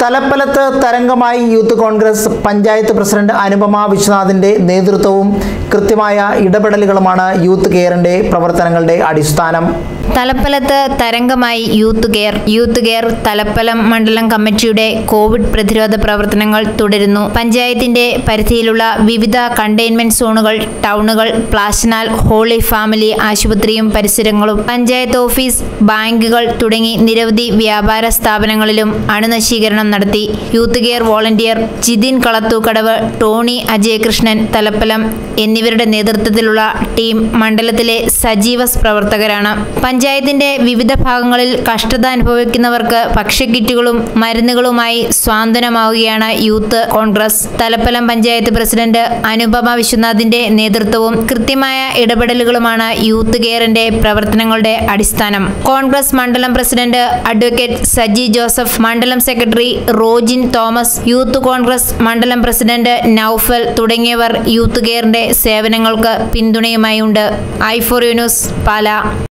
തലപ്പലത്ത് തരംഗമായി youth Congress panchayat president Anupama വിശ്വനാഥിന്റെ നേതൃത്വവും കൃത്യമായ ഇടപെടലുകളുമാണ് യൂത്ത് കെയറിന്റെ പ്രവർത്തനങ്ങളുടെ അടിസ്ഥാനം തലപ്പലത്ത് തരംഗമായി youth care youth care Thalappalam മണ്ഡലം കമ്മിറ്റിയുടെ കോവിഡ് പ്രതിരോധ പ്രവർത്തനങ്ങൾ തുടരുന്നു പഞ്ചായത്തിന്റെ പരിധിയിലുള്ള വിവിധ കണ്ടെയ്ൻമെന്റ് സോണുകൾ ടൗണുകൾ പ്ലാഷനാൽ ഹോളി ഫാമിലി ആശുപത്രിയും പരിസരങ്ങളും പഞ്ചായത്ത് ഓഫീസ് ബാങ്കുകൾ തുടങ്ങി നിരവധി വ്യാപാര സ്ഥാപനങ്ങളിലും അണുനശീകരണം നടത്തി youth care volunteer Jithin Kalathookadavu Tony Ajayakrishnan Thalappalam എന്നിവരുടെ നേതൃത്വത്തിലുള്ള ടീം മണ്ഡലത്തിലെ സജീവ പ്രവർത്തകരാണ് പഞ്ചായത്തിന്റെ വിവിധ ഭാഗങ്ങളിൽ കഷ്ടത അനുഭവിക്കുന്നവർക്ക് ഭക്ഷ്യക്കിറ്റുകളും മരുന്നുകളുമായി സ്വാന്തനമാവുകയാണ് യൂത്ത് കോൺഗ്രസ് തലപ്പലം പഞ്ചായത്ത് പ്രസിഡന്റ് അനുപമ വിശ്വനാഥിന്റെ നേതൃത്വവും കൃത്യമായ ഇടപെടലുകളുമാണ് യൂത്ത് കെയറിന്റെ പ്രവർത്തനങ്ങളുടെ അടിസ്ഥാനം കോൺഗ്രസ് മണ്ഡലം പ്രസിഡന്റ് അഡ്വക്കേറ്റ് സജി ജോസഫ് മണ്ഡലം secretary Rojin Thomas youth Congress മണ്ഡലം പ്രസിഡന്റ് നൌഫൽ തുടങ്ങിയവർ യൂത്ത് കെയറിന്റെ സേവനങ്ങൾക്ക് പിന്തുണയുമായി ഉണ്ട് ഐ ഫോർ യൂന്യൂസ് പാല